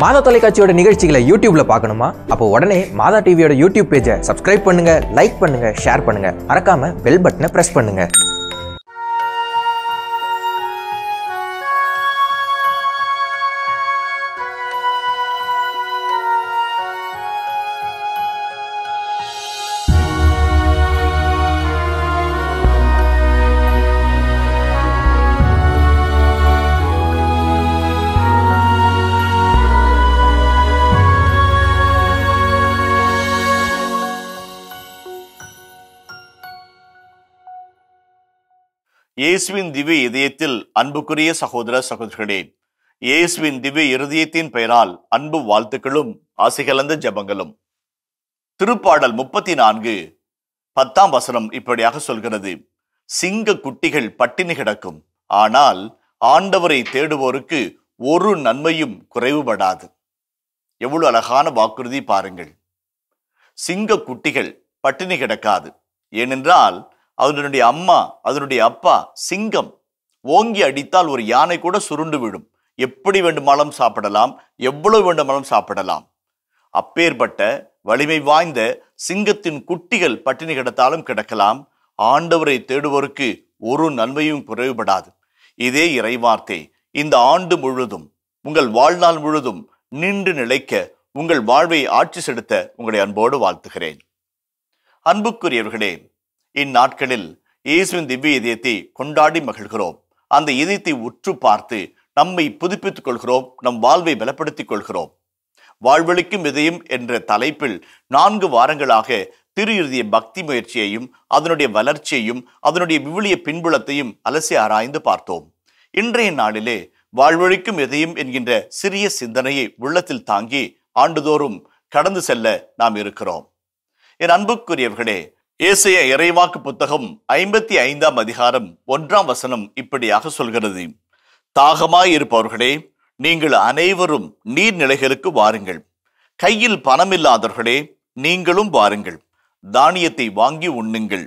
மாதா தொலைக்காட்சியோட நிகழ்ச்சிகளை யூடியூப்ல பார்க்கணுமா அப்போ உடனே மாதா டிவியோட யூடியூப் பேஜை சப்ஸ்கிரைப் பண்ணுங்க லைக் பண்ணுங்க ஷேர் பண்ணுங்க மறக்காம பெல் பட்டனை பிரஸ் பண்ணுங்க இயேசுவின் திவ்ய இதயத்தில் அன்புக்குரிய சகோதர சகோதரிகளே இயேசுவின் திவ்ய இருதயத்தின் பெயரால் அன்பு வாழ்த்துக்களும் ஆசைகலந்த ஜெபங்களும் திருப்பாடல் முப்பத்தி நான்கு பத்தாம் வசனம் இப்படியாக சொல்கிறது சிங்க குட்டிகள் பட்டினி கிடக்கும் ஆனால் ஆண்டவரை தேடுவோருக்கு ஒரு நன்மையும் குறைவுபடாது எவ்வளவு அழகான வாக்குறுதி பாருங்கள் சிங்க குட்டிகள் பட்டினி கிடக்காது ஏனென்றால் அதனுடைய அம்மா அதனுடைய அப்பா சிங்கம் ஓங்கி அடித்தால் ஒரு யானை கூட சுருண்டு விடும் எப்படி வேண்டுமானாலும் சாப்பிடலாம் எவ்வளவு வேண்டுமானாலும் சாப்பிடலாம் அப்பேற்பட்ட வலிமை வாய்ந்த சிங்கத்தின் குட்டிகள் பட்டினி கிடத்தாலும் கிடக்கலாம் ஆண்டவரை தேடுவோருக்கு ஒரு நன்மையும் குறைவுபடாது இதே இறைவார்த்தை இந்த ஆண்டு முழுதும் உங்கள் வாழ்நாள் முழுதும் நின்று நிலைக்க உங்கள் வாழ்வை ஆட்சி செலுத்த உங்களை அன்போடு வாழ்த்துகிறேன் அன்புக்குரியவர்களே இந்நாட்களில் இயேசுவின் திவ்ய இதயத்தை கொண்டாடி மகிழ்கிறோம் அந்த இதயத்தை உற்று பார்த்து நம்மை புதுப்பித்துக் கொள்கிறோம் நம் வாழ்வை பலப்படுத்திக் கொள்கிறோம் வாழ்வழிக்கும் இதயம் என்ற தலைப்பில் நான்கு வாரங்களாக திரு இறுதிய பக்தி முயற்சியையும் அதனுடைய வளர்ச்சியையும் அதனுடைய விவிலிய பின்புலத்தையும் அலசி ஆராய்ந்து பார்த்தோம் இன்றைய நாளிலே வாழ்வழிக்கும் இதயம் என்கின்ற சிறிய சிந்தனையை உள்ளத்தில் தாங்கி ஆண்டுதோறும் கடந்து செல்ல நாம் இருக்கிறோம் என் அன்புக்குரியவர்களே ஏசைய இறைவாக்கு புத்தகம் ஐம்பத்தி ஐந்தாம் அதிகாரம் ஒன்றாம் வசனம் இப்படியாக சொல்கிறது தாகமாய் இருப்பவர்களே நீங்கள் அனைவரும் நீர்நிலைகளுக்கு வாருங்கள் கையில் பணமில்லாதவர்களே நீங்களும் வாருங்கள் தானியத்தை வாங்கி உண்ணுங்கள்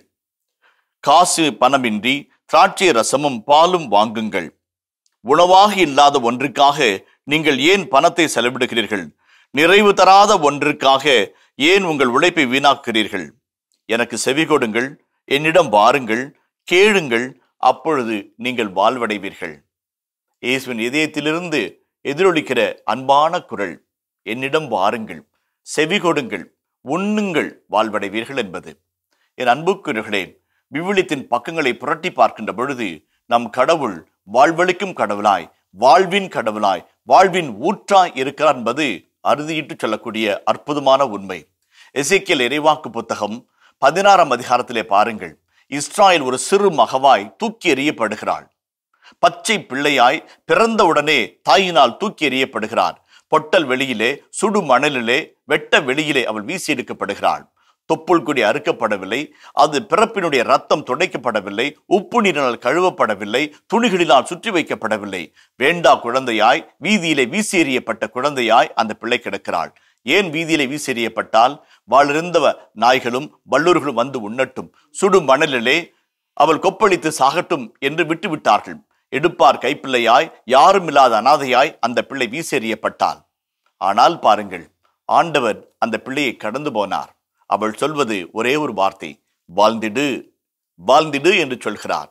காசு பணமின்றி திராட்சை ரசமும் பாலும் வாங்குங்கள் உணவாக இல்லாத ஒன்றுக்காக நீங்கள் ஏன் பணத்தை செலவிடுகிறீர்கள் நிறைவு தராத ஒன்றுக்காக ஏன் உங்கள் உழைப்பை வீணாக்குகிறீர்கள் எனக்கு செவி கொடுங்கள் என்னிடம் வாருங்கள் கேளுங்கள் அப்பொழுது நீங்கள் வாழ்வடைவீர்கள் இயேசுவின் இதயத்திலிருந்து எதிரொலிக்கிற அன்பான குரல் என்னிடம் வாருங்கள் செவி கொடுங்கள் உண்ணுங்கள் வாழ்வடைவீர்கள் என்பது என் அன்புக்குரியர்களே விவிலியத்தின் பக்கங்களை புரட்டி பார்க்கின்ற பொழுது நம் கடவுள் வாழ்வழிக்கும் கடவுளாய் வாழ்வின் கடவுளாய் வாழ்வின் ஊற்றாய் இருக்கிறார் என்பது அறுதியிட்டு சொல்லக்கூடிய அற்புதமான உண்மை எசேக்கியல் இறைவாக்கு புத்தகம் பதினாறாம் அதிகாரத்திலே பாருங்கள் இஸ்ராயல் ஒரு சிறு மகவாய் தூக்கி எறியப்படுகிறாள் பச்சை பிள்ளையாய் பிறந்தவுடனே தாயினால் தூக்கி எறியப்படுகிறார் பொட்டல் வெளியிலே சுடு மணலிலே வெட்ட வெளியிலே அவள் வீசி எடுக்கப்படுகிறாள் தொப்புள் கொடி அறுக்கப்படவில்லை அது பிறப்பினுடைய ரத்தம் துடைக்கப்படவில்லை உப்பு நீரினால் கழுவப்படவில்லை துணிகளினால் சுற்றி வைக்கப்படவில்லை வேண்டா குழந்தையாய் வீதியிலே வீசி எறியப்பட்ட குழந்தையாய் அந்த பிள்ளை கிடக்கிறாள் ஏன் வீதியிலே வீசி எறியப்பட்டால் வாழிருந்த நாய்களும் வல்லூர்களும் வந்து உண்ணட்டும் சுடு மணலிலே அவள் கொப்பளித்து சாகட்டும் என்று விட்டு விட்டார்கள் எடுப்பார் கைப்பிள்ளையாய் யாரும் இல்லாத அனாதையாய் அந்த பிள்ளை வீசி எறியப்பட்டாள் ஆனால் பாருங்கள் ஆண்டவர் அந்த பிள்ளையை கடந்து போனார் அவள் சொல்வது ஒரே ஒரு வார்த்தை வாழ்ந்திடு வாழ்ந்திடு என்று சொல்கிறார்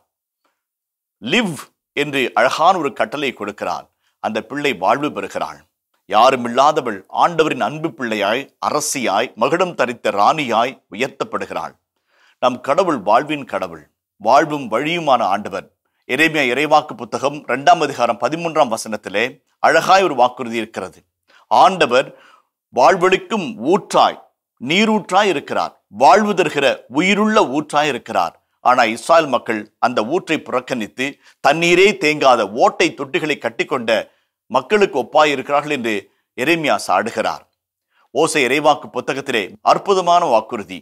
லிவ் என்று அழகான ஒரு கட்டளை கொடுக்கிறார் அந்த பிள்ளை வாழ்வு பெறுகிறாள் யாரும் இல்லாதவள் ஆண்டவரின் அன்பு பிள்ளையாய் அரசியாய் மகுடம் தரித்த ராணியாய் உயர்த்தப்படுகிறாள் நம் கடவுள் வாழ்வின் கடவுள் வாழ்வும் வழியுமான ஆண்டவர் இறைமையா இறைவாக்கு புத்தகம் இரண்டாம் அதிகாரம் பதிமூன்றாம் வசனத்திலே அழகாய் ஒரு வாக்குறுதி இருக்கிறது ஆண்டவர் வாழ்வழிக்கும் ஊற்றாய் நீரூற்றாய் இருக்கிறார் வாழ்வு தருகிற உயிருள்ள ஊற்றாய் இருக்கிறார் ஆனா இஸ்ராயல் மக்கள் அந்த ஊற்றை புறக்கணித்து தண்ணீரே தேங்காத ஓட்டை தொட்டிகளை கட்டிக்கொண்ட மக்களுக்கு ஒப்பாய் இருக்கிறார்கள் என்று எரேமியா சாடுகிறார் ஓசை இறைவாக்கு புத்தகத்திலே அற்புதமான வாக்குறுதி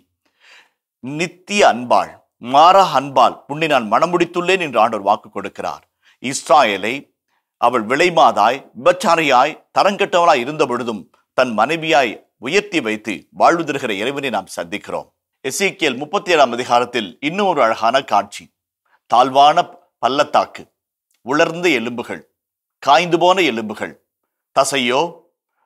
நித்திய அன்பாள் மாறா அன்பால் உன்னை நான் மனமுடித்துள்ளேன் என்று ஆண்டவர் வாக்கு கொடுக்கிறார் இஸ்ராயலை அவள் விலைமாதாய் விபச்சாரியாய் தரங்கட்டவளாய் இருந்த பொழுதும் தன் மனைவியாய் உயர்த்தி வைத்து வாழ்வு தருகிற இறைவனை நாம் சந்திக்கிறோம் எசேக்கியேல் முப்பத்தி ஏழாம் அதிகாரத்தில் இன்னும் ஒரு அழகான காட்சி தாழ்வான பள்ளத்தாக்கு உலர்ந்த எலும்புகள் காய்ந்து போன எலும்புகள் தசையோ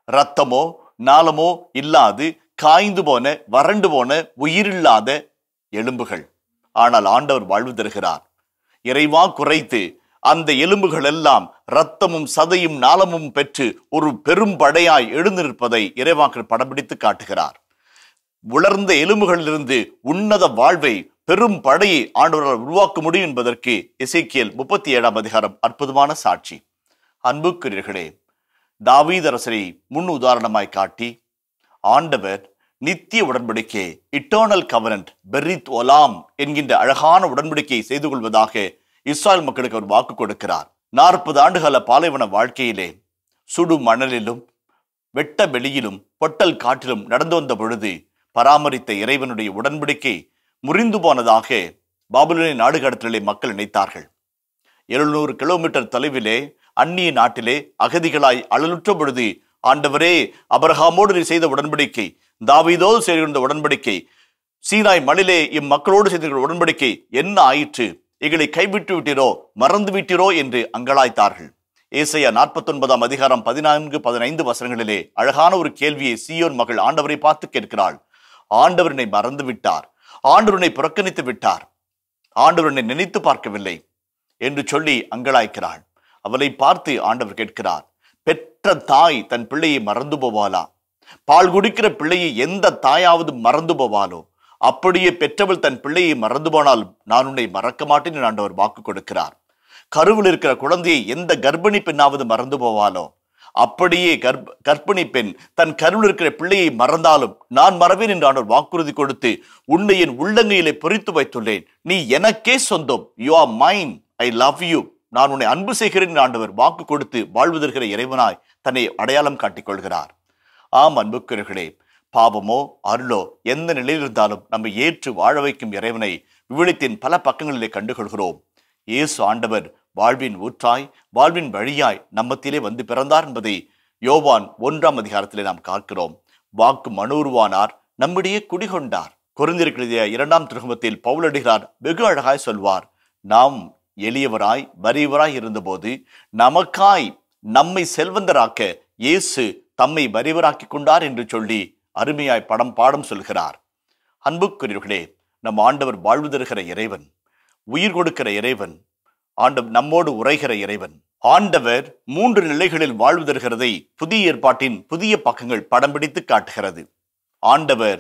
இரத்தமோ நாளமோ இல்லாது காய்ந்து போன வறண்டு போன உயிரில்லாத எலும்புகள் ஆனால் ஆண்டவர் வாழ்வு தருகிறார் இறைவா குறைத்து அந்த எலும்புகள் எல்லாம் இரத்தமும் சதையும் நாளமும் பெற்று ஒரு பெரும் படையாய் எழுந்து நிற்பதை இறைவாக்கள் படம்பிடித்து காட்டுகிறார் உலர்ந்த எலும்புகளிலிருந்து உன்னத வாழ்வை பெரும் படையை ஆண்டவரால் உருவாக்க முடியும் என்பதற்கு எசேக்கியல் முப்பத்தி ஏழாம் அதிகாரம் அற்புதமான சாட்சி அன்புக்குரியர்களே தாவீதரசரை முன் உதாரணமாய் காட்டி ஆண்டவர் நித்திய உடன்படிக்கை இட்டர்னல் கவனன்ட் பெரித் ஒலாம் என்கின்ற அழகான உடன்படிக்கையை செய்து கொள்வதாக இஸ்ராயல் மக்களுக்கு அவர் வாக்கு கொடுக்கிறார் நாற்பது ஆண்டுகால பாலைவன வாழ்க்கையிலே சுடு மணலிலும் வெட்ட வெளியிலும் பொட்டல் காட்டிலும் நடந்து வந்த பொழுது பராமரித்த இறைவனுடைய உடன்படிக்கை முறிந்து போனதாக பாபுலோனிய நாடு கடத்தலை மக்கள் நினைத்தார்கள் எழுநூறு கிலோமீட்டர் தொலைவிலே அந்நிய நாட்டிலே அகதிகளாய் அழலுற்ற பொழுது ஆண்டவரே அபரஹாமோடு நீர் செய்த உடன்படிக்கை தாவீதோடு செய்திருந்த உடன்படிக்கை சீனாய் மணிலே இம்மக்களோடு செய்திருக்கிற உடன்படிக்கை என்ன ஆயிற்று எங்களை கைவிட்டு விட்டீரோ மறந்து விட்டீரோ என்று அங்கலாய்த்தார்கள் ஏசையா நாற்பத்தொன்பதாம் அதிகாரம் பதினான்கு பதினைந்து வசனங்களிலே அழகான ஒரு கேள்வியை சீயோன் மகள் ஆண்டவரை பார்த்து கேட்கிறாள் ஆண்டவரனை மறந்து விட்டார் ஆண்டவரனை புறக்கணித்து விட்டார் ஆண்டவரனை நினைத்து பார்க்கவில்லை என்று சொல்லி அங்கலாய்க்கிறாள் அவளை பார்த்து ஆண்டவர் கேட்கிறார் பெற்ற தாய் தன் பிள்ளையை மறந்து போவாளா பால் குடிக்கிற பிள்ளையை எந்த தாயாவது மறந்து போவாளோ அப்படியே பெற்றவள் தன் பிள்ளையை மறந்து போனால் நான் உன்னை மறக்க மாட்டேன் என்று ஆண்டவர் வாக்கு கொடுக்கிறார் கருவில் இருக்கிற குழந்தையை எந்த கர்ப்பிணி பெண்ணாவது மறந்து போவாளோ அப்படியே கர்ப்ப கர்ப்பிணி பெண் தன் கருவில் இருக்கிற பிள்ளையை மறந்தாலும் நான் மறவேன் என்று ஆண்டவர் வாக்குறுதி கொடுத்து உன்னை என் உள்ளங்கையிலே பொறித்து வைத்துள்ளேன் நீ எனக்கே சொந்தம் you are mine I love you நான் உன்னை அன்பு செய்கிறேன் என்று ஆண்டவர் வாக்கு கொடுத்து வாழ்வதற்கிற இறைவனாய் தன்னை அடையாளம் காட்டிக் கொள்கிறார் ஆம் அன்புக்குரியர்களே பாவமோ அருளோ எந்த நிலையில் இருந்தாலும் நம்மை ஏற்று வாழ வைக்கும் இறைவனை விவிலியத்தின் பல பக்கங்களிலே கண்டுகொள்கிறோம் இயேசு ஆண்டவர் வாழ்வின் ஊற்றாய் வாழ்வின் வழியாய் நம்மத்திலே வந்து பிறந்தார் என்பதை யோவான் ஒன்றாம் அதிகாரத்திலே நாம் பார்க்கிறோம் வாக்கு மனூருவானார் நம்மிடையே குடிகொண்டார் குறைந்திருக்கிற இரண்டாம் திருமுகத்தில் பவுலடிகிறார் வெகு அழகாய் சொல்வார் நாம் எளியவராய் வறியவராய் இருந்தபோது நமக்காய் நம்மை செல்வந்தராக்க இயேசு தம்மை வறியவராக்கி கொண்டார் என்று சொல்லி அருமையாய் படம் பாடம் சொல்கிறார் அன்புக்குரியவர்களே நம் ஆண்டவர் வாழ்வு தருகிற இறைவன் உயிர் கொடுக்கிற இறைவன் ஆண்டவர் நம்மோடு உரைகிற இறைவன் ஆண்டவர் மூன்று நிலைகளில் வாழ்வு தருகிறதை புதிய ஏற்பாட்டின் புதிய பக்கங்கள் படம் பிடித்து காட்டுகிறது ஆண்டவர்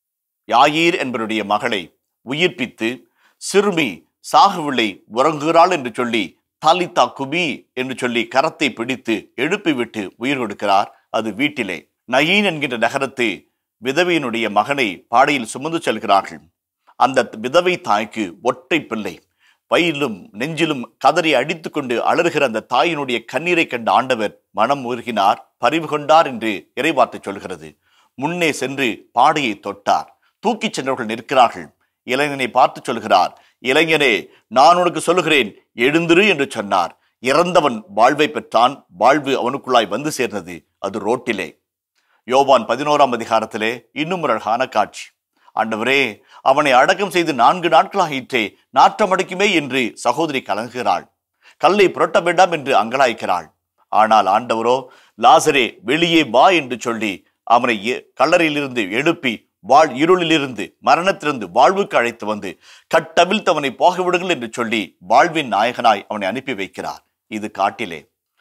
யாயீர் என்பவருடைய மகளை உயிர்ப்பித்து சிறுமி சாகவில்லை உறங்குகிறாள் என்று சொல்லி தாலித்தா குபி என்று சொல்லி கரத்தை பிடித்து எழுப்பிவிட்டு உயிர் கொடுக்கிறார் அது வீட்டிலே நயீன் என்கின்ற நகரத்து விதவையினுடைய மகனை பாடையில் சுமந்து செல்கிறார்கள் அந்த விதவை தாய்க்கு ஒற்றை பிள்ளை வயிறிலும் நெஞ்சிலும் கதறி அடித்துக்கொண்டு அலறுகிற அந்த தாயினுடைய கண்ணீரை கண்ட ஆண்டவர் மனம் உருகினார் பரிவு கொண்டார் என்று இறைவார்த்தை சொல்கிறது முன்னே சென்று பாடையை தொட்டார் தூக்கிச் சென்றவர்கள் நிற்கிறார்கள் இளைஞனை பார்த்து சொல்கிறார் இளைஞனே நான் உனக்கு சொல்லுகிறேன் எழுந்திரு என்று சொன்னார் இறந்தவன் வாழ்வை பெற்றான் வாழ்வு அவனுக்குள்ளாய் வந்து சேர்ந்தது அது ரோட்டிலே யோவான் பதினோராம் அதிகாரத்திலே இன்னும் ஒரு அழகான காட்சி ஆண்டவரே அவனை அடக்கம் செய்து நான்கு நாட்களாகிற்றே நாற்றம் அடிக்குமே என்று சகோதரி கலங்குகிறாள் கல்லை புரட்ட வேண்டாம் என்று அங்கலாய்க்கிறாள் ஆனால் ஆண்டவரோ லாசரே வெளியே வா என்று சொல்லி அவனை எ- கல்லறையிலிருந்து எழுப்பி வாழ் இருளிலிருந்து மரணத்திலிருந்து வாழ்வுக்கு அழைத்து வந்து கட்டவிழ்த்தவனை போக விடுங்கள் என்று சொல்லி வாழ்வின் நாயகனாய் அவனை அனுப்பி வைக்கிறார் இது காட்டிலே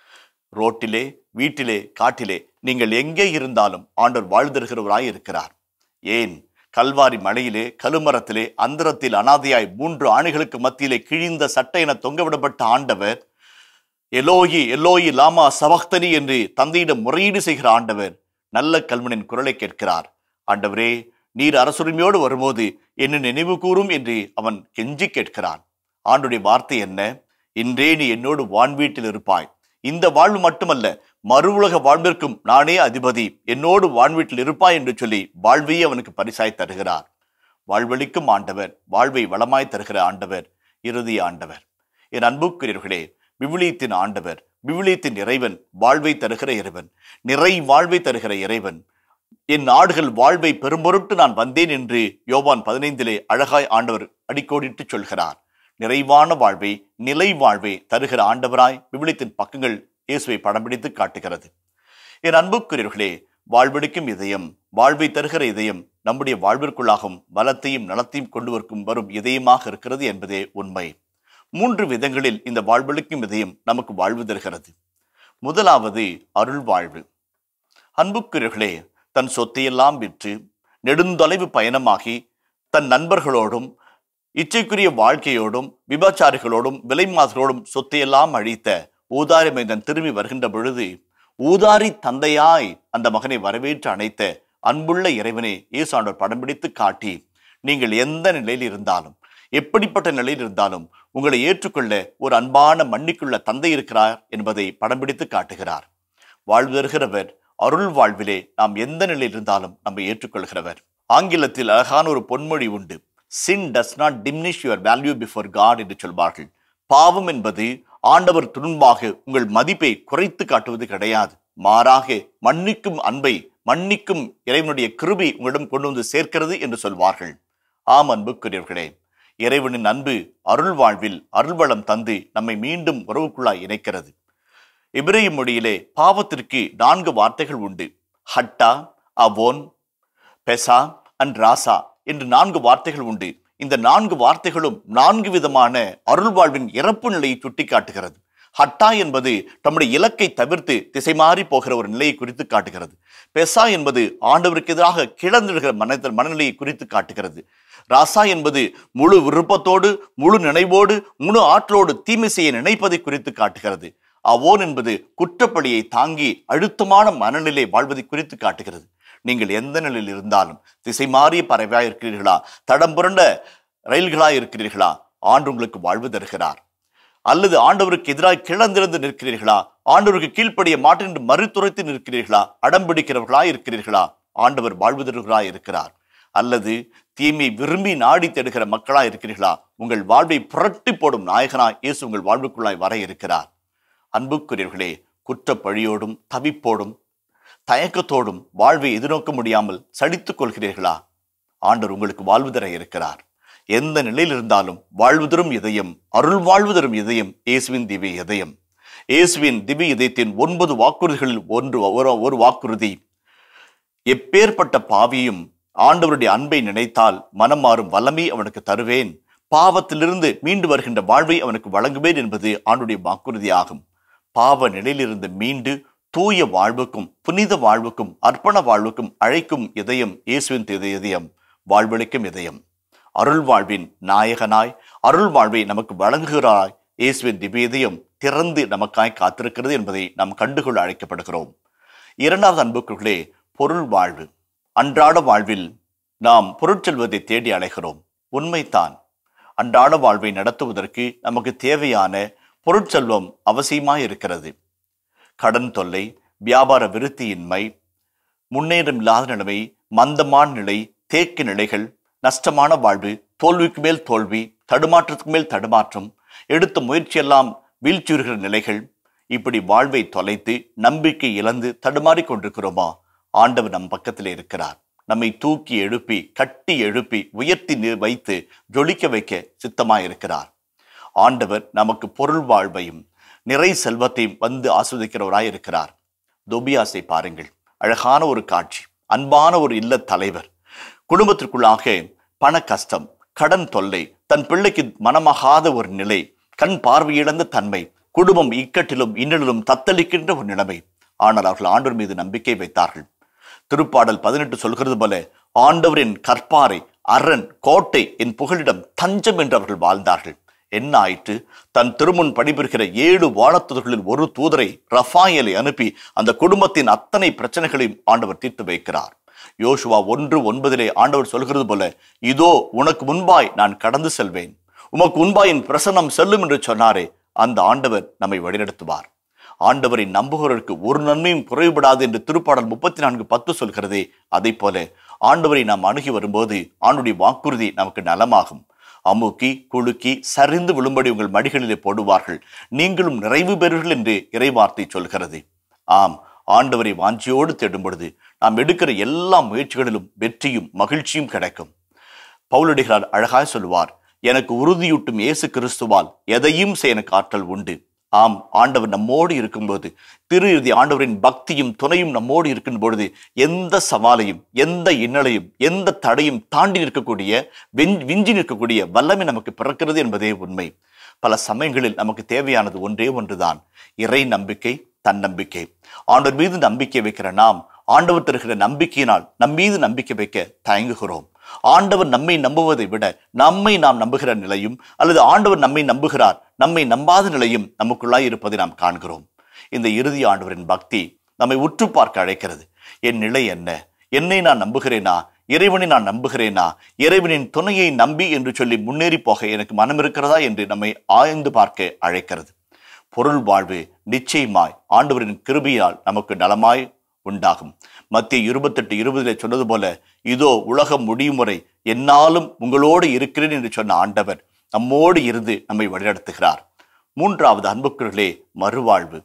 ரோட்டிலே வீட்டிலே காட்டிலே நீங்கள் எங்கே இருந்தாலும் ஆண்டவர் வாழ்தருகிறவராய் இருக்கிறார் ஏன் கல்வாரி மலையிலே கழுமரத்திலே அந்தரத்தில் அனாதையாய் மூன்று ஆணைகளுக்கு மத்தியிலே கிழிந்த சட்டை என தொங்கவிடப்பட்ட ஆண்டவர் எலோயி எலோயி லாமா சபக்தனி என்று தந்தையிடம் முறையீடு செய்கிற ஆண்டவர் நல்ல கல்வனின் குரலை கேட்கிறார் ஆண்டவரே நீர் அரசுரிமையோடு வரும்போது என்ன நினைவு கூறும் என்று அவன் கெஞ்சி கேட்கிறான் ஆண்டுடைய வார்த்தை என்ன இன்றே நீ என்னோடு வான்வீட்டில் இருப்பாய் இந்த வாழ்வு மட்டுமல்ல மறு உலக வாழ்விற்கும் நானே அதிபதி என்னோடு வான்வீட்டில் இருப்பாய் என்று சொல்லி வாழ்வையே அவனுக்கு பரிசாய் தருகிறார் வாழ்வளிக்கும் ஆண்டவர் வாழ்வை வளமாய் தருகிற ஆண்டவர் இறுதி ஆண்டவர் என் அன்புக்குரியவர்களே விவிலியத்தின் ஆண்டவர் விவிலியத்தின் இறைவன் வாழ்வை தருகிற இறைவன் நிறை வாழ்வை தருகிற இறைவன் என் நாடுகள் வாழ்வை பெரும்பொருட்டு நான் வந்தேன் என்று யோவான் பதினைந்திலே அழகாய் ஆண்டவர் அடிக்கோடிட்டு சொல்கிறார் நிறைவான வாழ்வை நிலை வாழ்வை தருகிற ஆண்டவராய் விவிலியத்தின் பக்கங்கள் இயேசுவை படம் பிடித்து காட்டுகிறது என் அன்புக்குரியவர்களே வாழ்வெடுக்கும் இதயம் வாழ்வை தருகிற இதயம் நம்முடைய வாழ்விற்குள்ளாகும் பலத்தையும் நலத்தையும் கொண்டு வரும் வரும் இதயமாக இருக்கிறது என்பதே உண்மை மூன்று விதங்களில் இந்த வாழ்வெடுக்கும் இதயம் நமக்கு வாழ்வு தருகிறது முதலாவது அருள் வாழ்வு அன்புக்குரியவர்களே தன் சொத்தையெல்லாம் விற்று நெடுந்தொலைவு பயணமாகி தன் நண்பர்களோடும் இச்சைக்குரிய வாழ்க்கையோடும் விபச்சாரிகளோடும் விலைமாதர்களோடும் சொத்தையெல்லாம் அழித்த ஊதாரி மைந்தன் திரும்பி வருகின்ற பொழுது ஊதாரி தந்தையாய் அந்த மகனை வரவேற்று அணைத்த அன்புள்ள இறைவனை இயேசாண்டவர் படம் பிடித்து காட்டி நீங்கள் எந்த நிலையில் இருந்தாலும் எப்படிப்பட்ட நிலையில் இருந்தாலும் உங்களை ஏற்றுக்கொள்ள ஒரு அன்பான மன்னிக்குள்ள தந்தை இருக்கிறார் என்பதை படம் பிடித்து காட்டுகிறார் வாழ்வு தருகிறவர் அருள் வாழ்விலே நாம் எந்த நிலையில் இருந்தாலும் நம்மை ஏற்றுக்கொள்கிறவர் ஆங்கிலத்தில் அழகான ஒரு பொன்மொழி உண்டு sin does not diminish your value before God என்று சொல்வார்கள் பாவம் என்பது ஆண்டவர் துன்பாக உங்கள் மதிப்பை குறைத்து காட்டுவது கிடையாது மாறாக மன்னிக்கும் அன்பை மன்னிக்கும் இறைவனுடைய கிருபை உங்களிடம் கொண்டு வந்து சேர்க்கிறது என்று சொல்வார்கள் ஆம் அன்புக்குரியவர்களே இறைவனின் அன்பு அருள் வாழ்வில் அருள்வளம் தந்து நம்மை மீண்டும் உறவுக்குள்ளாய் இணைக்கிறது இப்ரேய மொழியிலே பாவத்திற்கு நான்கு வார்த்தைகள் உண்டு ஹட்டா அவோன் பெசா அண்ட் ராசா என்று நான்கு வார்த்தைகள் உண்டு இந்த நான்கு வார்த்தைகளும் நான்கு விதமான அருள் வாழ்வின் இறப்பு நிலையை சுட்டிக்காட்டுகிறது ஹட்டா என்பது நம்முடைய இலக்கை தவிர்த்து திசை மாறி போகிற ஒரு நிலையை குறித்து காட்டுகிறது பெசா என்பது ஆண்டவருக்கு எதிராக கிளந்திடுகிற மன மனநிலையை குறித்து காட்டுகிறது ராசா என்பது முழு விருப்பத்தோடு முழு நினைவோடு முழு ஆற்றலோடு தீமை செய்ய நினைப்பதை குறித்து காட்டுகிறது அவோன் என்பது குற்றப்பழியை தாங்கி அழுத்தமான மனநிலை வாழ்வதை குறித்து காட்டுகிறது நீங்கள் எந்த நிலையில் இருந்தாலும் திசை மாறிய பறவையா இருக்கிறீர்களா தடம் புரண்ட ரயில்களா இருக்கிறீர்களா ஆண்டு உங்களுக்கு வாழ்வு தருகிறார் அல்லது ஆண்டவருக்கு எதிராக கிளந்திருந்து நிற்கிறீர்களா ஆண்டவருக்கு கீழ்ப்படிய மாட்டேன் என்று மறுத்துரைத்து நிற்கிறீர்களா அடம்பிடிக்கிறவர்களா இருக்கிறீர்களா ஆண்டவர் வாழ்வு தருகிறா இருக்கிறார் அல்லது தீமை விரும்பி நாடி தேடுகிற மக்களா இருக்கிறீர்களா உங்கள் வாழ்வை புரட்டி போடும் நாயகனாய் இயேசு உங்கள் வாழ்வுக்குள்ளாய் வர இருக்கிறார் அன்புக்குரியவர்களே குற்றப்பழியோடும் தவிப்போடும் தயக்கத்தோடும் வாழ்வை எதிர்நோக்க முடியாமல் சடித்துக் கொள்கிறீர்களா ஆண்டவர் உங்களுக்கு வாழ்வு தர இருக்கிறார் எந்த நிலையில் இருந்தாலும் வாழ்வு தரும் இதயம் அருள் வாழ்வு தரும் இதயம் இயேசுவின் திவ்ய இதயம் இயேசுவின் திவ்ய இதயத்தின் ஒன்பது வாக்குறுதிகளில் ஒன்று ஒரு ஒரு வாக்குறுதி எப்பேற்பட்ட பாவியும் ஆண்டவருடைய அன்பை நினைத்தால் மனம் மாறும் வல்லமை அவனுக்கு தருவேன் பாவத்திலிருந்து மீண்டு வருகின்ற வாழ்வை அவனுக்கு வழங்குவேன் என்பது ஆண்டுடைய வாக்குறுதியாகும் பாவ நிலையிலிருந்து மீண்டு தூய வாழ்வுக்கும் புனித வாழ்வுக்கும் அர்ப்பண வாழ்வுக்கும் அழைக்கும் இதயம் இயேசுவின் திரு இதயம் வாழ்வளிக்கும் இதயம் அருள் வாழ்வின் நாயகனாய் அருள் வாழ்வை நமக்கு வழங்குகிறாய் இயேசுவின் திவ்ய இதயம் திறந்து நமக்காய் காத்திருக்கிறது என்பதை நாம் கண்டுகொள்ள அழைக்கப்படுகிறோம் இரண்டாவது அன்புக்குள்ளே பொருள் வாழ்வு அன்றாட வாழ்வில் நாம் பொருட்செல்வதை தேடி அலைகிறோம் உண்மைதான் அன்றாட வாழ்வை நடத்துவதற்கு நமக்கு தேவையான பொருட்செல்வம் அவசியமாய் இருக்கிறது கடன் தொல்லை வியாபார விருத்தியின்மை முன்னேற்றம் இல்லாத நிலைமை மந்தமான நிலை தேக்க நிலைகள் நஷ்டமான வாழ்வு தோல்விக்கு மேல் தோல்வி தடுமாற்றத்துக்கு மேல் தடுமாற்றம் எடுத்த முயற்சியெல்லாம் வீழ்ச்சியுறுகிற நிலைகள் இப்படி வாழ்வை தொலைத்து நம்பிக்கை இழந்து தடுமாறி கொண்டிருக்கிறோமா ஆண்டவர் நம் பக்கத்தில் இருக்கிறார் நம்மை தூக்கி எழுப்பி கட்டி எழுப்பி உயர்த்தி நி- வைத்து ஜொலிக்க வைக்க சித்தமாய் இருக்கிறார் ஆண்டவர் நமக்கு பொருள் வாழ்வையும் நிறை செல்வத்தையும் வந்து ஆஸ்வதிக்கிறவராய் இருக்கிறார் தொபியாசை பாருங்கள் அழகான ஒரு காட்சி அன்பான ஒரு இல்லத் தலைவர் குடும்பத்திற்குள்ளாக பண கஷ்டம் கடன் தொல்லை தன் பிள்ளைக்கு மனமாகாத ஒரு நிலை கண் பார்வையிழந்த தன்மை குடும்பம் இக்கட்டிலும் இன்னலிலும் தத்தளிக்கின்ற ஒரு நிலைமை ஆனால் அவர்கள் ஆண்டவர் மீது நம்பிக்கை வைத்தார்கள் திருப்பாடல் பதினெட்டு சொல்கிறது போல ஆண்டவரின் கற்பாரை அரண் கோட்டை என் புகலிடம் தஞ்சம் என்று அவர்கள் வாழ்ந்தார்கள் என்ன ஆயிற்று தன் திருமுன் பணிபுரிகிற ஏழு வானத்துதர்களில் ஒரு தூதரை ரஃபாயலை அனுப்பி அந்த குடும்பத்தின் அத்தனை பிரச்சனைகளையும் ஆண்டவர் தீர்த்து வைக்கிறார் யோசுவா ஒன்று ஒன்பதிலே ஆண்டவர் சொல்கிறது போல இதோ உனக்கு முன்பாய் நான் கடந்து செல்வேன் உமக்கு முன்பாய் என் பிரசன்னம் செல்லும் என்று சொன்னாரே அந்த ஆண்டவர் நம்மை வழிநடத்துவார் ஆண்டவரை நம்புகிறவருக்கு ஒரு நன்மையும் குறைவுபடாது என்று திருப்பாடல் முப்பத்தி நான்கு பத்து சொல்கிறதே அதை போல ஆண்டவரை நாம் அணுகி வரும்போது ஆண்டுடைய வாக்குறுதி நமக்கு நலமாகும் அமுக்கி குலுக்கி சரிந்து விழும்படி உங்கள் மடிகளிலே போடுவார்கள் நீங்களும் நிறைவு பெறுவீர்கள் என்று இறைவார்த்தை சொல்கிறது ஆம் ஆண்டவரை வாஞ்சியோடு தேடும் பொழுது நாம் எடுக்கிற எல்லா முயற்சிகளிலும் வெற்றியும் மகிழ்ச்சியும் கிடைக்கும் பவுலடிகளார் அழகாய் சொல்லுவார் எனக்கு உறுதியூட்டும் இயேசு கிறிஸ்துவால் எதையும் செய்ய எனக்கு ஆற்றல் உண்டு ஆம் ஆண்டவர் நம்மோடு இருக்கும்போது திரு இறுதி ஆண்டவரின் பக்தியும் துணையும் நம்மோடு இருக்கும் பொழுது எந்த சவாலையும் எந்த இன்னலையும் எந்த தடையும் தாண்டி நிற்கக்கூடிய வெஞ் விஞ்சி நிற்கக்கூடிய வல்லமை நமக்கு பிறக்கிறது என்பதே உண்மை பல சமயங்களில் நமக்கு தேவையானது ஒன்றே ஒன்றுதான் இறை நம்பிக்கை தன்னம்பிக்கை ஆண்டவர் மீது நம்பிக்கை வைக்கிற நாம் ஆண்டவர் தருகிற நம்பிக்கையினால் நம் மீது நம்பிக்கை வைக்க தயங்குகிறோம் ஆண்டவர் நம்மை நம்புவதை விட நம்மை நாம் நம்புகிற நிலையும் அல்லது ஆண்டவர் நம்மை நம்புகிறார் நம்மை நம்பாத நிலையும் நமக்குள்ளாய் இருப்பதை நாம் காண்கிறோம் இந்த இறுதி ஆண்டவரின் பக்தி நம்மை உற்று பார்க்க அழைக்கிறது என் நிலை என்ன என்னை நான் நம்புகிறேனா இறைவனை நான் நம்புகிறேனா இறைவனின் துணையை நம்பி என்று சொல்லி முன்னேறி போக எனக்கு மனம் இருக்கிறதா என்று நம்மை ஆய்ந்து பார்க்க அழைக்கிறது பொருள் வாழ்வு நிச்சயமாய் ஆண்டவரின் கிருபியால் நமக்கு நலமாய் உண்டாகும் மத்திய இருபத்தெட்டு இருபதிலே சொன்னது போல இதோ உலகம் முடியும் வரை என்னாலும் உங்களோடு இருக்கிறேன் என்று சொன்ன ஆண்டவர் நம்மோடு இருந்து நம்மை வழிநடத்துகிறார் மூன்றாவது அன்புக்குள்ளே மறுவாழ்வு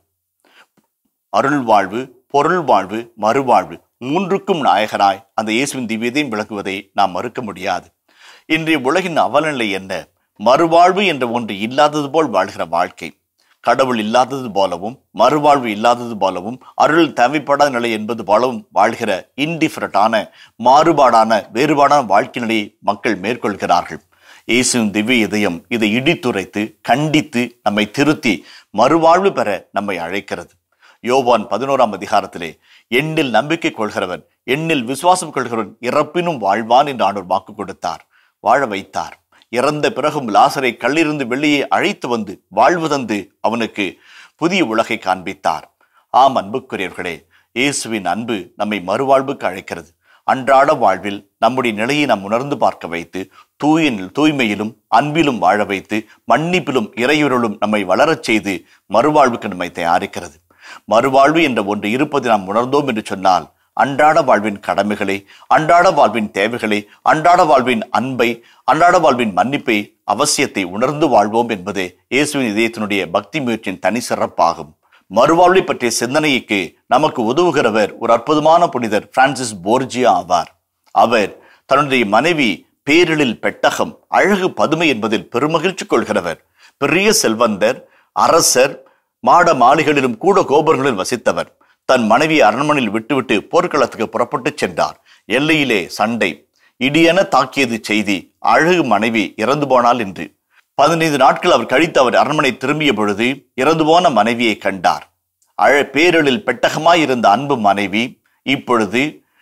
அருள் வாழ்வு பொருள் வாழ்வு மறுவாழ்வு மூன்றுக்கும் நாயகராய் அந்த இயேசுவின் திவ்யதையும் விளக்குவதை நாம் மறுக்க முடியாது இன்றைய உலகின் அவலநிலை என்ன மறுவாழ்வு என்ற ஒன்று இல்லாதது போல் வாழ்கிற வாழ்க்கை கடவுள் இல்லாதது போலவும் மறுவாழ்வு இல்லாதது போலவும் அருள் தேவைப்படாத நிலை என்பது போலவும் வாழ்கிற இன்டிஃபரண்டான மாறுபாடான வேறுபாடான வாழ்க்கை நிலையை மக்கள் மேற்கொள்கிறார்கள் இயேசுவின் திவ்ய இதயம் இதை இடித்துரைத்து கண்டித்து நம்மை திருத்தி மறுவாழ்வு பெற நம்மை அழைக்கிறது யோவான் பதினோராம் அதிகாரத்திலே எண்ணில் நம்பிக்கை கொள்கிறவன் எண்ணில் விசுவாசம் கொள்கிறவன் இறப்பினும் வாழ்வான் என்று ஆண்டவர் வாக்கு கொடுத்தார் வாழ வைத்தார் இறந்த பிறகும் லாசரை கல்லிருந்து வெளியே அழைத்து வந்து வாழ்வு தந்து அவனுக்கு புதிய உலகை காண்பித்தார் ஆம் அன்புக்குரியவர்களே இயேசுவின் அன்பு நம்மை மறுவாழ்வுக்கு அழைக்கிறது அன்றாட வாழ்வில் நம்முடைய நிலையை நாம் உணர்ந்து பார்க்க வைத்து தூய தூய்மையிலும் அன்பிலும் வாழ வைத்து மன்னிப்பிலும் இறையுறலும் நம்மை வளரச் செய்து மறுவாழ்வுக்கு நம்மை தயாரிக்கிறது மறுவாழ்வு என்ற ஒன்று இருப்பதை நாம் உணர்ந்தோம் என்று சொன்னால் அன்றாட வாழ்வின் கடமைகளை அன்றாட வாழ்வின் தேவைகளை அன்றாட வாழ்வின் அன்பை அன்றாட வாழ்வின் மன்னிப்பை அவசியத்தை உணர்ந்து வாழ்வோம் என்பதே இயேசுவின் இதயத்தினுடைய பக்தி முயற்சியின் தனி சிறப்பாகும் மறுவாழ்வை பற்றிய சிந்தனைக்கு நமக்கு உதவுகிறவர் ஒரு அற்புதமான புனிதர் பிரான்சிஸ் போர்ஜியா ஆவார் அவர் தன்னுடைய மனைவி பேரிழில் பெட்டகம் அழகு பதுமை என்பதில் பெருமகிழ்ச்சி கொள்கிறவர் பெரிய செல்வந்தர் அரசர் மாட மாளிகளிலும் கூட கோபுரங்களில் வசித்தவர் தன் மனைவி அரண்மனையில் விட்டுவிட்டு போர்க்களத்துக்கு புறப்பட்டு சென்றார் எல்லையிலே சண்டை இடியென தாக்கியது செய்தி அழகு மனைவி இறந்து போனாள் என்று பதினைந்து நாட்கள் அவர் கழித்து அவர் அரண்மனை திரும்பிய பொழுது இறந்து போன மனைவியை கண்டார் அழ பேரலில் பெட்டகமாய் இருந்த அன்பு மனைவி இப்பொழுது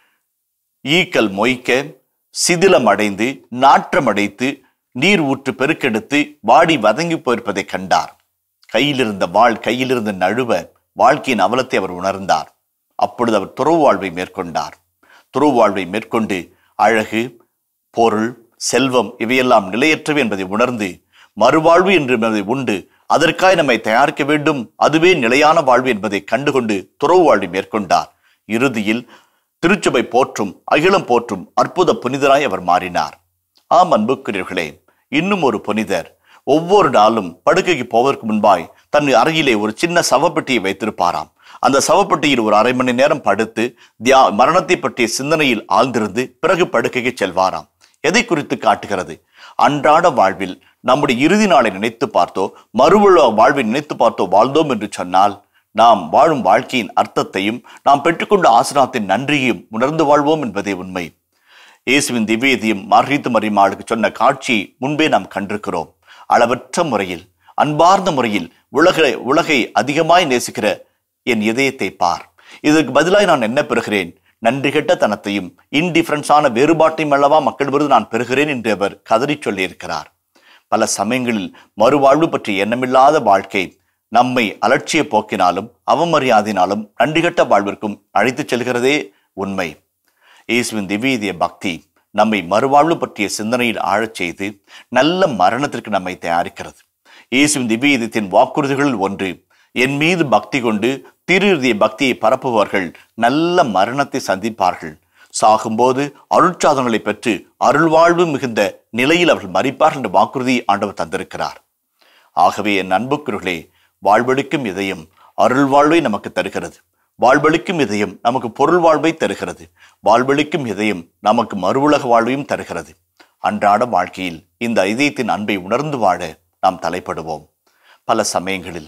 ஈக்கள் மொய்க்க சிதிலம் அடைந்து நாற்றம் அடைத்து நீர் ஊற்று பெருக்கெடுத்து வாடி வதங்கி போயிருப்பதை கண்டார் கையிலிருந்த வாழ் கையிலிருந்த நழுவ வாழ்க்கையின் அவலத்தை அவர் உணர்ந்தார் அப்பொழுது அவர் துறவு வாழ்வை மேற்கொண்டார் துறவு வாழ்வை மேற்கொண்டு அழகு பொருள் செல்வம் இவையெல்லாம் நிலையற்றவை என்பதை உணர்ந்து மறுவாழ்வு என்று என்பதை உண்டு அதற்காக நம்மை தயாரிக்க வேண்டும் அதுவே நிலையான வாழ்வு என்பதை கண்டுகொண்டு துறவு வாழ்வை மேற்கொண்டார் இறுதியில் திருச்சபை போற்றும் அகிலம் போற்றும் அற்புத புனிதராய் அவர் மாறினார் ஆம் அன்புக்குரியவர்களே இன்னும் ஒரு புனிதர் ஒவ்வொரு நாளும் படுக்கைக்கு போவதற்கு முன்பாய் தன் அருகிலே ஒரு சின்ன சவப்பெட்டியை வைத்திருப்பாராம் அந்த சவப்பெட்டியில் ஒரு அரை மணி நேரம் படுத்து தியா மரணத்தை பற்றிய சிந்தனையில் ஆழ்ந்திருந்து பிறகு படுக்கைக்கு செல்வாராம் எதை குறித்து காட்டுகிறது அன்றாட வாழ்வில் நம்முடைய இறுதி நாளை நினைத்து பார்த்தோ மறுவுள்ள வாழ்வை நினைத்து பார்த்தோ வாழ்ந்தோம் என்று சொன்னால் நாம் வாழும் வாழ்க்கையின் அர்த்தத்தையும் நாம் பெற்றுக்கொண்ட ஆசிரியத்தின் நன்றியையும் உணர்ந்து வாழ்வோம் என்பதே உண்மை இயேசுவின் திவ்யதையும் மார்கீத்து மரிமாளுக்கு சொன்ன காட்சி முன்பே நாம் கண்டிருக்கிறோம் அளவற்ற முறையில் அன்பார்ந்த முறையில் உலக உலகை அதிகமாய் நேசிக்கிற என் இதயத்தை பார் இதற்கு பதிலாய் நான் என்ன பெறுகிறேன் நன்றி கெட்ட தனத்தையும் இன்டிஃபரன்ஸான வேறுபாட்டையும் அல்லவா மக்களிடமிருந்து நான் பெறுகிறேன் என்று அவர் கதறி சொல்லியிருக்கிறார் பல சமயங்களில் மறுவாழ்வு பற்றிய எண்ணமில்லாத வாழ்க்கை நம்மை அலட்சிய போக்கினாலும் அவமரியாதையினாலும் நன்றிகட்ட வாழ்விற்கும் அழைத்துச் செல்கிறதே உண்மை இயேசுவின் திவ்யதிய பக்தி நம்மை மறுவாழ்வு பற்றிய சிந்தனையில் ஆழச் செய்து நல்ல மரணத்திற்கு நம்மை தயாரிக்கிறது இயேசுவின் திவ்யதத்தின் வாக்குறுதிகளில் ஒன்று என் மீது பக்தி கொண்டு திருஇறுதிய பக்தியை பரப்புபவர்கள் நல்ல மரணத்தை சந்திப்பார்கள் சாகும்போது அருட்சாதனங்களை பெற்று அருள்வாழ்வு மிகுந்த நிலையில் அவர்கள் மறிப்பார்கள் என்ற வாக்குறுதியை ஆண்டவர் தந்திருக்கிறார் ஆகவே என் அன்புக்குர்களே வாழ்வெடுக்கும் இதயம் அருள் வாழ்வை நமக்கு தருகிறது வாழ்வெளிக்கும் இதயம் நமக்கு பொருள் வாழ்வை தருகிறது வாழ்வெளிக்கும் இதயம் நமக்கு மறுவுலக வாழ்வையும் தருகிறது அன்றாட வாழ்க்கையில் இந்த இதயத்தின் அன்பை உணர்ந்து வாழ நாம் தலைப்படுவோம் பல சமயங்களில்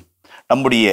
நம்முடைய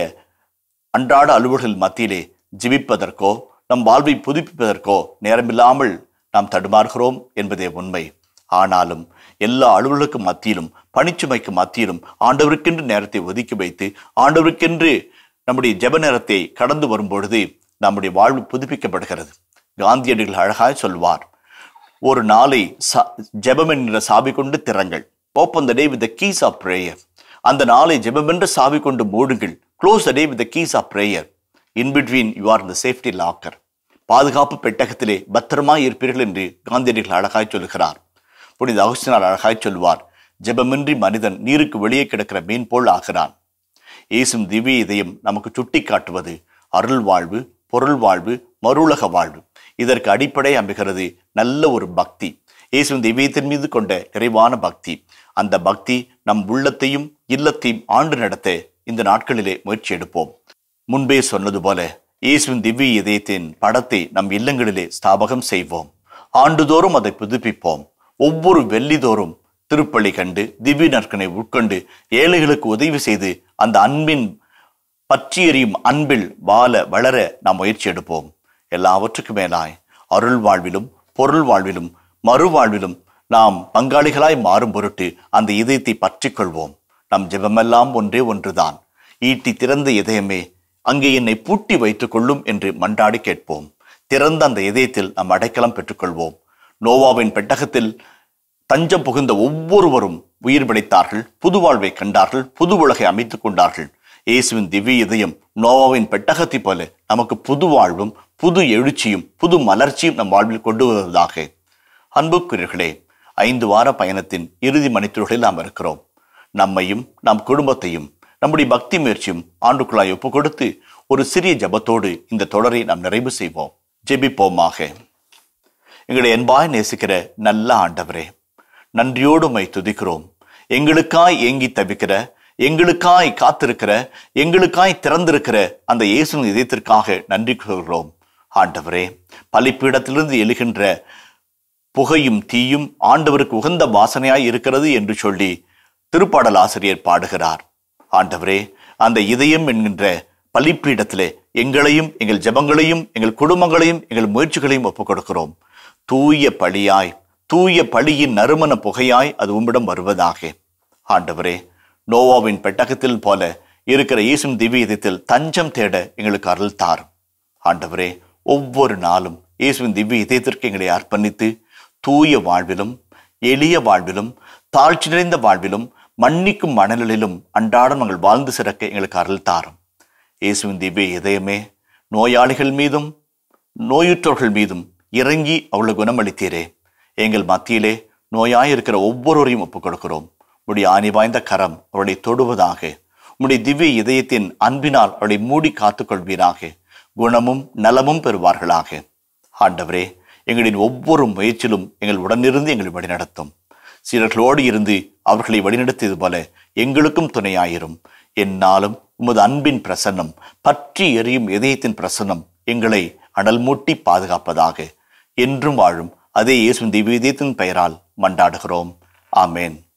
அன்றாட அலுவல்கள் மத்தியிலே ஜெபிப்பதற்கோ நம் வாழ்வை புதுப்பிப்பதற்கோ நேரமில்லாமல் நாம் தடுமாறுகிறோம் என்பதே உண்மை ஆனாலும் எல்லா அலுவலுக்கு மத்தியிலும் பணிச்சுமைக்கு மத்தியிலும் ஆண்டவருக்கென்று நேரத்தை ஒதுக்கி வைத்து ஆண்டவருக்கென்று நம்முடைய ஜெப நேரத்தை கடந்து வரும்பொழுது நம்முடைய வாழ்வு புதுப்பிக்கப்படுகிறது காந்தியடிகள் அழகாய் சொல்வார் ஒரு நாளை ச- ஜெபம் என்கிற சாவி கொண்டு திறங்கள் open the day with the keys of prayer அந்த நாளை ஜெபம் என்ற சாவி கொண்டு மூடுங்கள் close the day with the keys of prayer in between you are the safety locker பாதுகாப்பு பெட்டகத்திலே பத்திரமாய் இருப்பீர்கள் என்று காந்தியடிகள் அழகாய் சொல்கிறார் புனித அகஸ்தினார் அழகாய் சொல்வார் ஜெபமின்றி மனிதன் நீருக்கு வெளியே கிடக்கிற மீன் போல் ஆகிறான் இயேசும் திவ்ய இதயம் நமக்கு சுட்டி காட்டுவது அருள் வாழ்வு பொருள் வாழ்வு மறுவுலக வாழ்வு இதற்கு அடிப்படை அமைகிறது நல்ல ஒரு பக்தி இயேசுவின் தெய்வத்தின் மீது கொண்ட நிறைவான பக்தி அந்த பக்தி நம் உள்ளத்தையும் இல்லத்தையும் ஆண்டு நடத்த இந்த நாட்களிலே முயற்சி எடுப்போம் முன்பே சொன்னது போல இயேசுவின் திவ்ய இதயத்தின் படத்தை நம் இல்லங்களிலே ஸ்தாபகம் செய்வோம் ஆண்டுதோறும் அதை புதுப்பிப்போம் ஒவ்வொரு வெள்ளிதோறும் திருப்பலி கண்டு திவ்ய நற்கனை உட்கொண்டு ஏழைகளுக்கு உதவி செய்து அந்த அன்பின் பற்றி எறியும் அன்பில் வாழ வளர நாம் முயற்சி எடுப்போம் எல்லாவற்றுக்கும் மேலாய் அருள் வாழ்விலும் பொருள் வாழ்விலும் மறு வாழ்விலும் நாம் பங்காளிகளாய் மாறும் பொருட்டு அந்த இதயத்தை பற்றிக் கொள்வோம் நம் ஜெபமெல்லாம் ஒன்றே ஒன்றுதான் ஈட்டி திறந்த இதயமே அங்கே என்னை பூட்டி வைத்துக் கொள்ளும் என்று மன்றாடி கேட்போம் திறந்த அந்த இதயத்தில் நாம் அடைக்கலம் பெற்றுக்கொள்வோம் நோவாவின் பெட்டகத்தில் தஞ்சம் புகுந்த ஒவ்வொருவரும் உயிர் பிழைத்தார்கள் புது வாழ்வை கண்டார்கள் புது உலகை அமைத்துக் கொண்டார்கள் இயேசுவின் திவ்ய இதயம் நோவாவின் பெட்டகத்தை போல நமக்கு புது வாழ்வும் புது எழுச்சியும் புது மலர்ச்சியும் நம் வாழ்வில் கொண்டு வருவதாக அன்புக்குரியர்களே ஐந்து வார பயணத்தின் இறுதி மணித்துறைகளில் நாம் இருக்கிறோம் நம்மையும் நம் குடும்பத்தையும் நம்முடைய பக்தி முயற்சியும் ஆண்டுக்குள்ளாய் ஒப்பு கொடுத்து ஒரு சிறிய ஜெபத்தோடு இந்த தொடரை நாம் நிறைவு செய்வோம் ஜெபிப்போமாக எங்களை என்பாய் நேசிக்கிற நல்ல ஆண்டவரே நன்றியோடு உம்மை துதிக்கிறோம் எங்களுக்காய் ஏங்கி தவிக்கிற எங்களுக்காய் காத்திருக்கிற எங்களுக்காய் திறந்திருக்கிற அந்த இயேசுவின் இதயத்திற்காக நன்றி கூறுகிறோம் ஆண்டவரே பலிப்பீடத்திலிருந்து எழுகின்ற புகையும் தீயும் ஆண்டவருக்கு உகந்த வாசனையாய் இருக்கிறது என்று சொல்லி திருப்பாடல் ஆசிரியர் பாடுகிறார் ஆண்டவரே அந்த இதயம் என்கின்ற பலிப்பீடத்திலே எங்களையும் எங்கள் ஜெபங்களையும் எங்கள் குடும்பங்களையும் எங்கள் முயற்சிகளையும் ஒப்புக் கொடுக்கிறோம் தூய பழியாய் தூய பழியின் நறுமண புகையாய் அது உம்மிடம் வருவதாக ஆண்டவரே நோவாவின் பெட்டகத்தில் போல இருக்கிற இயேசும் திவ்ய இதயத்தில் தஞ்சம் தேட எங்களுக்கு அருள் தாரும் ஆண்டவரே ஒவ்வொரு நாளும் இயேசுவின் திவ்ய இதயத்திற்கு எங்களை அர்ப்பணித்து தூய வாழ்விலும் எளிய வாழ்விலும் தாழ்ச்சி நிறைந்த வாழ்விலும் மன்னிக்கும் மனநிலையிலும் அன்றாடம் நாங்கள் வாழ்ந்து சிறக்க எங்களுக்கு அருள் தாரும் இயேசுவின் திவ்ய இதயமே நோயாளிகள் மீதும் நோயுற்றவர்கள் மீதும் இறங்கி அவளை குணமளித்தீரே எங்கள் மத்தியிலே நோயாயிருக்கிற ஒவ்வொருவரையும் ஒப்புக் கொடுக்கிறோம் உடைய ஆணி வாய்ந்த கரம் அவளை தொடுவதாக உம்முடைய திவ்ய இதயத்தின் அன்பினால் அவளை மூடி காத்துக்கொள்வீராக குணமும் நலமும் பெறுவார்களாக ஆண்டவரே எங்களின் ஒவ்வொரு முயற்சியிலும் எங்கள் உடனிருந்து எங்களை வழிநடத்தும் சிலர்களோடு இருந்து அவர்களை வழிநடத்தியது போல எங்களுக்கும் துணையாயிரும் என்னாலும் உமது அன்பின் பிரசன்னம் பற்றி எரியும் இதயத்தின் பிரசன்னம் எங்களை அனல் மூட்டி பாதுகாப்பதாக என்றும் வாழும் அதே இயேசுவின் திவ்ய இதயத்தின் பெயரால் மண்டாடுகிறோம் ஆமேன்